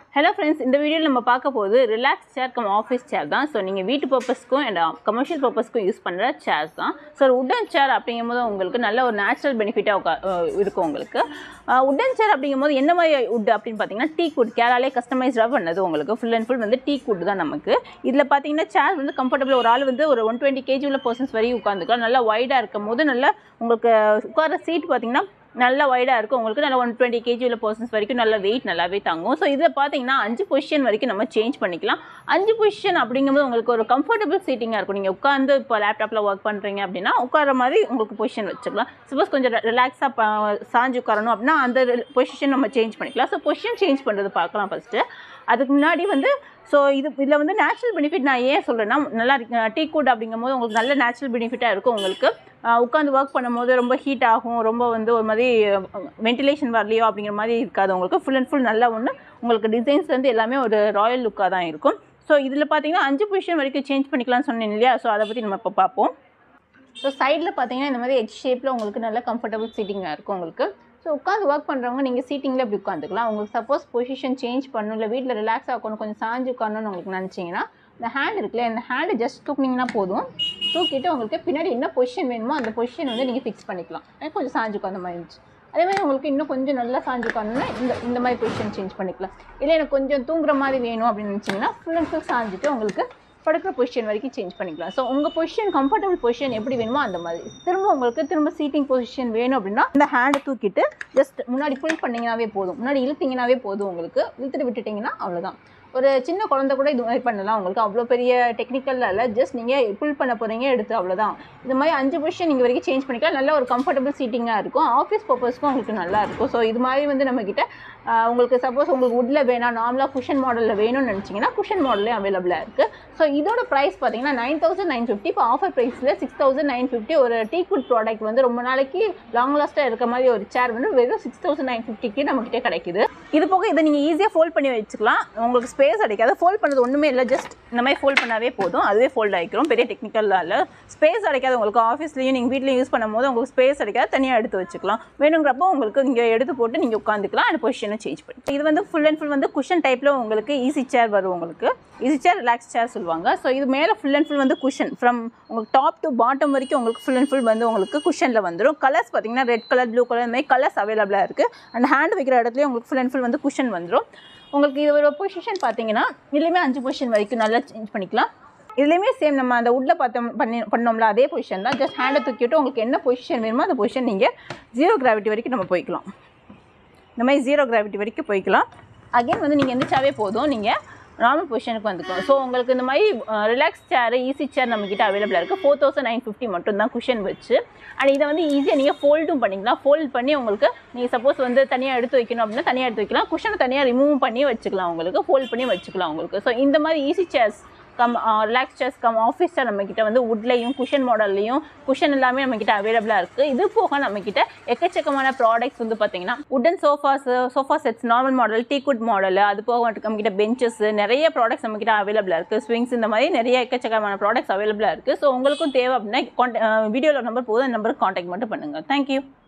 hello friends இந்த வீடியோவில் நம்ம பார்க்க போகுது relax chair cum office chair தான் ஸோ நீங்கள் வீட்டு பர்பஸ்க்கும் அண்ட் கமர்ஷியல் பர்பஸ்க்கும் யூஸ் பண்ணுற சேர்ஸ் தான் ஸோ உட்டன் சேர் அப்படிங்கும்போது உங்களுக்கு நல்ல ஒரு நேச்சுரல் பெனிஃபிட்டாக இருக்கும் உங்களுக்கு உட்டன் சேர் அப்படிங்கும்போது என்ன மாதிரி உட் அப்படின்னு பார்த்தீங்கன்னா டீ குட் கேராலே கஸ்டமைஸ்டாக பண்ணது உங்களுக்கு ஃபுல் அண்ட் ஃபுல் வந்து டீ குட் தான் நமக்கு இதில் பார்த்தீங்கன்னா சேர் வந்து கம்ஃபர்டபுள் ஒரு ஆள் வந்து ஒரு ஒன் டுவெண்ட்டி கேஜி உள்ள பர்சன்ஸ் வரையும் உட்காந்துக்கலாம் நல்லா வைடாக இருக்கும் போது நல்லா உங்களுக்கு உட்கார சீட் பார்த்தீங்கன்னா நல்ல வைடாக இருக்கும் உங்களுக்கு நல்ல ஒன் டுவெண்ட்டி கேஜி உள்ள பர்சன்ஸ் வரைக்கும் நல்ல வெயிட் நல்லாவே தாங்கும் ஸோ இதில் பார்த்தீங்கன்னா அஞ்சு பொசிஷன் வரைக்கும் நம்ம சேஞ்ச் பண்ணிக்கலாம் அஞ்சு பொசிஷன் அப்படிங்கும்போது உங்களுக்கு ஒரு கம்ஃபர்டபுள் சீட்டிங்காக இருக்கும் நீங்கள் உட்காந்து இப்போ லேப்டாப்பில் ஒர்க் பண்ணுறீங்க அப்படின்னா உட்கார மாதிரி உங்களுக்கு பொசிஷன் வச்சுக்கலாம் சப்போஸ் கொஞ்சம் ரிலாக்ஸாக சாஞ்சு உட்காரணும் அப்படின்னா அந்த பொசிஷன் நம்ம சேஞ்ச் பண்ணிக்கலாம் ஸோ பொசிஷன் சேஞ்ச் பண்ணுறது பார்க்கலாம் ஃபஸ்ட்டு அதுக்கு முன்னாடி வந்து ஸோ இது இதில் வந்து நேச்சுரல் பெனிஃபிட் நான் ஏன் சொல்கிறேன்னா நல்லா டீ குட் அப்படிங்கும்போது உங்களுக்கு நல்ல நேச்சுரல் பெனிஃபிட்டாக இருக்கும் உங்களுக்கு உட்காந்து ஒர்க் பண்ணும்போது ரொம்ப ஹீட் ஆகும் ரொம்ப வந்து ஒரு மாதிரி வென்டிலேஷன் வரலையோ அப்படிங்கிற மாதிரி இருக்காது உங்களுக்கு ஃபுல் அண்ட் ஃபுல் நல்லா ஒன்று உங்களுக்கு டிசைன்ஸ்லேருந்து எல்லாமே ஒரு ராயல் லுக்காக தான் இருக்கும் ஸோ இதில் பார்த்தீங்கன்னா அஞ்சு பொசிஷன் வரைக்கும் சேஞ்ச் பண்ணிக்கலாம்னு சொன்னேன் இல்லையா ஸோ அதை பற்றி நம்ம இப்போ பார்ப்போம் ஸோ சைடில் பார்த்தீங்கன்னா இந்த மாதிரி எச் ஷேப்பில் உங்களுக்கு நல்ல கம்ஃபர்டபுள் சீட்டிங்காக இருக்கும் உங்களுக்கு ஸோ உட்காந்து ஒர்க் பண்ணுறவங்க நீங்கள் சீட்டிங்கில் இப்படி உட்காந்துக்கலாம் உங்களுக்கு சப்போஸ் பொசிஷன் சேஞ்ச் பண்ணணும் இல்லை வீட்டில் ரிலாக்ஸ் ஆகணும் கொஞ்சம் சாஞ்சு உட்காரணும்னு உங்களுக்கு நினச்சிங்கன்னா இந்த ஹேண்ட் இருக்குல்ல இந்த ஹேண்டு ஜஸ்ட் தூக்குனீங்கன்னா போதும் தூக்கிட்டு உங்களுக்கு பின்னாடி என்ன பொசிஷன் வேணுமோ அந்த பொசிஷன் வந்து நீங்கள் ஃபிக்ஸ் பண்ணிக்கலாம் எனக்கு கொஞ்சம் சாஞ்சு உட்காந்த மாதிரி இருந்துச்சு அதே மாதிரி உங்களுக்கு இன்னும் கொஞ்சம் நல்லா சாஞ்சு உட்காரணும்னா இந்த இந்த மாதிரி பொசிஷன் சேஞ்ச் பண்ணிக்கலாம் இல்லை எனக்கு கொஞ்சம் தூங்குற மாதிரி வேணும் அப்படின்னு நினச்சிங்கன்னா ஃபுல் அண்ட் ஃபுல் சாஞ்சிட்டு உங்களுக்கு படுக்கிற பொசிஷன் வரைக்கும் சேஞ்ச் பண்ணிக்கலாம் ஸோ உங்கள் பொசிஷன் கம்ஃபர்டபுள் பொசிஷன் எப்படி வேணுமோ அந்த மாதிரி திரும்ப உங்களுக்கு திரும்ப சீட்டிங் பொசிஷன் வேணும் அப்படின்னா இந்த ஹேண்டை தூக்கிட்டு ஜஸ்ட் முன்னாடி புல் பண்ணிங்கனாவே போதும் முன்னாடி இழுத்தீங்கனாவே போதும் உங்களுக்கு இழுத்துட்டு விட்டுட்டிங்கன்னா அவ்வளோதான் ஒரு சின்ன குழந்தை கூட இது மாதிரி பண்ணலாம் உங்களுக்கு அவ்வளோ பெரிய டெக்னிக்கலில் இல்லை ஜஸ்ட் நீங்கள் புல் பண்ண போகிறீங்க எடுத்து அவ்வளோதான் இது மாதிரி அஞ்சு பொசிஷன் நீங்கள் வரைக்கும் சேஞ்ச் பண்ணிக்கலாம் நல்ல ஒரு கம்ஃபர்டபுள் சீட்டிங்காக இருக்கும் ஆஃபீஸ் பர்பஸ்க்கும் உங்களுக்கு நல்லா இருக்கும் ஸோ இது மாதிரி வந்து நம்மக்கிட்ட உங்களுக்கு சப்போஸ் உங்களுக்கு உட்டில் வேணாம் நார்மலாக குஷன் மாடலில் வேணும்னு நினச்சிங்கன்னா குஷன் மாடலே அவைலபிளாக இருக்குது ஸோ இதோட ப்ரைஸ் பார்த்தீங்கன்னா நைன் தௌசண்ட் நைன் ஃபிஃப்டி இப்போ ஆஃபர் ப்ரைஸில் சிக்ஸ் தௌசண்ட் நைன் ஃபிஃப்டி ஒரு டீ குட் ப்ராடக்ட் வந்து ரொம்ப நாளைக்கு லாங் லாஸ்ட்டாக இருக்க மாதிரி ஒரு சேர் வந்து வெறும் சிக்ஸ் தௌசண்ட் நைன் ஃபிஃப்டிக்கு நம்மக்கிட்ட கிடைக்குது இது போக இதை நீங்கள் ஈஸியாக ஃபோல்ட் பண்ணி வச்சுக்கலாம் உங்களுக்கு ஸ்பேஸ் அடைக்காது ஃபோல்ட் பண்ணுறது ஒன்றுமே இல்லை ஜஸ்ட் இந்த மாதிரி ஃபோல்ட் பண்ணாவே போதும் அதுவே ஃபோல்ட் ஆகிக்கிறோம் பெரிய டெக்னிக்கல்லாம் இல்லை ஸ்பேஸ் அடைக்காது உங்களுக்கு ஆஃபீஸ்லேயும் நீங்கள் வீட்லேயும் யூஸ் பண்ணும்போது உங்களுக்கு ஸ்பேஸ் அடைக்காது தனியாக எடுத்து வச்சுக்கலாம் வேணுங்கிறப்போ உங்களுக்கு இங்கே எடுத்து போட்டு நீங்கள் உட்காந்துக்கலாம் அந்த பொசிஷனை சேஞ்ச் பண்ணி இது வந்து ஃபுல் அண்ட் ஃபுல் வந்து குஷன் டைப்பில் உங்களுக்கு ஈஸி சேர் வரும் உங்களுக்கு ஈஸி சேர் ரிலாக்ஸ் சேர் சொல்லுவாங்க ஸோ இது மேலே ஃபுல் அண்ட் ஃபுல் வந்து குஷன் ஃப்ரம் உங்களுக்கு டாப் டு பாட்டம் வரைக்கும் உங்களுக்கு ஃபுல் அண்ட் ஃபுல் வந்து உங்களுக்கு குஷனில் வந்துடும் கலர்ஸ் பார்த்தீங்கன்னா ரெட் கலர் ப்ளூ கலர் இந்த மாதிரி கலர்ஸ் அவைலபிளாக இருக்குது அண்ட் ஹேண்ட் வைக்கிற இடத்துலேயே உங்களுக்கு ஃபுல் அண்ட் ஃபுல் வந்து குஷன் வந்துடும் உங்களுக்கு இது ஒரு பொசிஷன் பார்த்தீங்கன்னா இதுலேயுமே அஞ்சு பொசிஷன் வரைக்கும் நல்லா சேஞ்ச் பண்ணிக்கலாம் இதுலேயுமே சேம் நம்ம அந்த உட்டில் பார்த்தோம் பண்ணி பண்ணோம்ல அதே பொசிஷன் தான் ஜஸ்ட் ஹேண்டை தூக்கிட்டு உங்களுக்கு என்ன பொசிஷன் வேணுமோ அந்த பொசிஷன் நீங்கள் ஜீரோ கிராவிட்டி வரைக்கும் நம்ம போய்க்கலாம் இந்த மாதிரி ஜீரோ கிராவிட்டி வரைக்கும் போய்க்கலாம் அகைன் வந்து நீங்கள் எந்திரிச்சாவே போதும் நீங்கள் நார்மல் பொசிஷனுக்கு வந்துக்கும் ஸோ உங்களுக்கு இந்த மாதிரி ரிலாக்ஸ் சேர் ஈஸி சேர் நம்மக்கிட்ட அவைலபிளாக இருக்குது ஃபோர் தௌசண்ட் நைன் ஃபிஃப்டி மட்டும் தான் குஷன் வச்சு அண்ட் இதை வந்து ஈஸியாக நீங்கள் ஃபோல்டும் பண்ணிக்கலாம் ஃபோல்ட் பண்ணி உங்களுக்கு நீங்கள் சப்போஸ் வந்து தனியாக எடுத்து வைக்கணும் அப்படின்னா தனியாக எடுத்து வைக்கலாம் குஷனை தனியாக ரிமூவ் பண்ணி வச்சுக்கலாம் உங்களுக்கு ஃபோல்ட் பண்ணி வச்சுக்கலாம் உங்களுக்கு ஸோ இந்த மாதிரி easy chairs cum relax chairs cum office chair நம்மக்கிட்ட வந்து வுட்லேயும் குஷன் மாடல்லையும் குஷன் எல்லாமே நம்மக்கிட்ட அவைலபிளாக இருக்குது இது போக நம்மக்கிட்ட எக்கச்சக்கமான ப்ராடக்ட்ஸ் வந்து பார்த்தீங்கன்னா wooden sofas sofa sets normal model டீ குட் மாடல் அது போக நம்மக்கிட்ட பெஞ்சஸ் நிறைய ப்ராடக்ட்ஸ் நம்மக்கிட்ட அவைலபிளாக இருக்குது ஸ்விங்ஸ் இந்த மாதிரி நிறைய எக்கச்சக்கமான ப்ராடக்ட்ஸ் அவைலபிளாக இருக்குது ஸோ உங்களுக்கும் தேவை அப்படின்னா கான்டா வீடியோவில் நம்பர் போதும் அந்த நம்பருக்கு காண்டாக்ட் மட்டும் பண்ணுங்கள் தேங்க்யூ